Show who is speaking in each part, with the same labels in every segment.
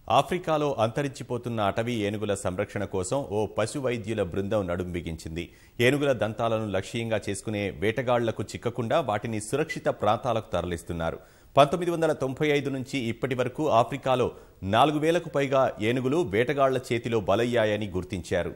Speaker 1: ఆఫ్రికాలో అంతరించిపోతున్న అటవీ ఏనుగుల సంరక్షణ కోసం ఓ పశు వైద్యుల బృందం నడుం బిగించింది ఏనుగుల దంతాలను లక్ష్యంగా చేసుకునే వేటగాళ్లకు చిక్కకుండా వాటిని సురక్షిత ప్రాంతాలకు తరలిస్తున్నారు పంతొమ్మిది వందల తొంభై ఐదు నుంచి ఇప్పటి వరకు ఆఫ్రికాలో నాలుగు వేలకు పైగా ఏనుగులు వేటగాళ్ల చేతిలో బలయ్యాయని గుర్తించారు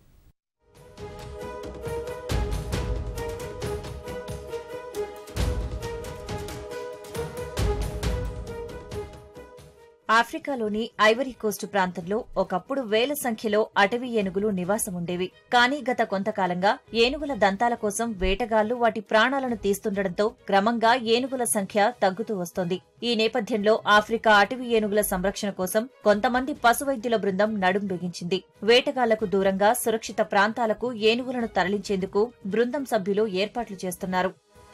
Speaker 2: ఆఫ్రికాలోని ఐవరీ కోస్ట్ ప్రాంతంలో ఒకప్పుడు వేల సంఖ్యలో అటవీ ఏనుగులు నివాసం ఉండేవి కానీ గత కొంతకాలంగా ఏనుగుల దంతాల కోసం వేటగాళ్లు వాటి ప్రాణాలను తీస్తుండటంతో క్రమంగా ఏనుగుల సంఖ్య తగ్గుతూ వస్తోంది ఈ నేపథ్యంలో ఆఫ్రికా అటవీ ఏనుగుల సంరక్షణ కోసం కొంతమంది పశువైద్యుల బృందం నడుం బిగించింది వేటగాళ్లకు దూరంగా సురక్షిత ప్రాంతాలకు ఏనుగులను తరలించేందుకు బృందం సభ్యులు ఏర్పాట్లు చేస్తున్నారు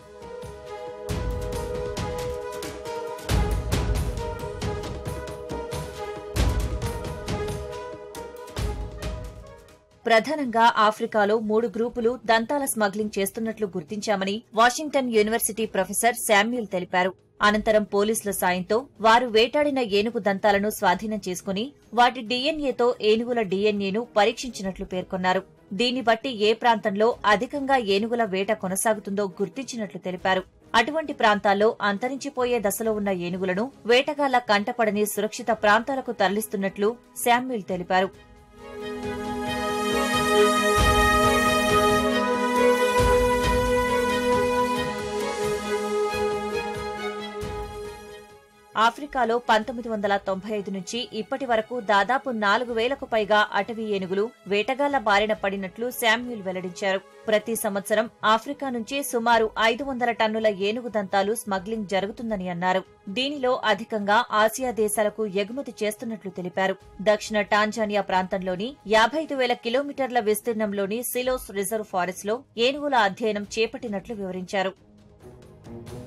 Speaker 2: ప్రధానంగా ఆఫ్రికాలో మూడు గ్రూపులు దంతాల స్మగ్లింగ్ చేస్తున్నట్లు గుర్తించామని వాషింగ్టన్ యూనివర్సిటీ ప్రొఫెసర్ శామ్యూల్ తెలిపారు అనంతరం పోలీసుల సాయంతో వారు వేటాడిన ఏనుగు దంతాలను స్వాధీనం చేసుకుని వాటి డీఎన్ఏతో ఏనుగుల డీఎన్ఏను పరీక్షించినట్లు పేర్కొన్నారు దీన్ని బట్టి ఏ ప్రాంతంలో అధికంగా ఏనుగుల వేట కొనసాగుతుందో గుర్తించినట్లు తెలిపారు అటువంటి ప్రాంతాల్లో అంతరించిపోయే దశలో ఉన్న ఏనుగులను వేటగాళ్ల కంటపడని సురక్షిత ప్రాంతాలకు తరలిస్తున్నట్లు శామ్యూల్ తెలిపారు ఆఫ్రికాలో పంతొమ్మిది వందల తొంభై ఐదు నుంచి ఇప్పటి వరకు దాదాపు నాలుగు వేలకు పైగా అటవీ ఏనుగులు వేటగాళ్ల బారిన పడినట్లు శామ్యూల్ వెల్లడించారు ప్రతి సంవత్సరం ఆఫ్రికా నుంచి సుమారు ఐదు వందల టన్నుల ఏనుగు దంతాలు స్మగ్లింగ్ జరుగుతుందని అన్నారు దీనిలో అధికంగా ఆసియా దేశాలకు ఎగుమతి చేస్తున్నట్లు తెలిపారు దక్షిణ టాంజానియా ప్రాంతంలోని యాభై ఐదు వేల కిలోమీటర్ల విస్తీర్ణంలోని సిలోస్ రిజర్వ్ ఫారెస్ట్ లో ఏనుగుల అధ్యయనం చేపట్టినట్లు వివరించారు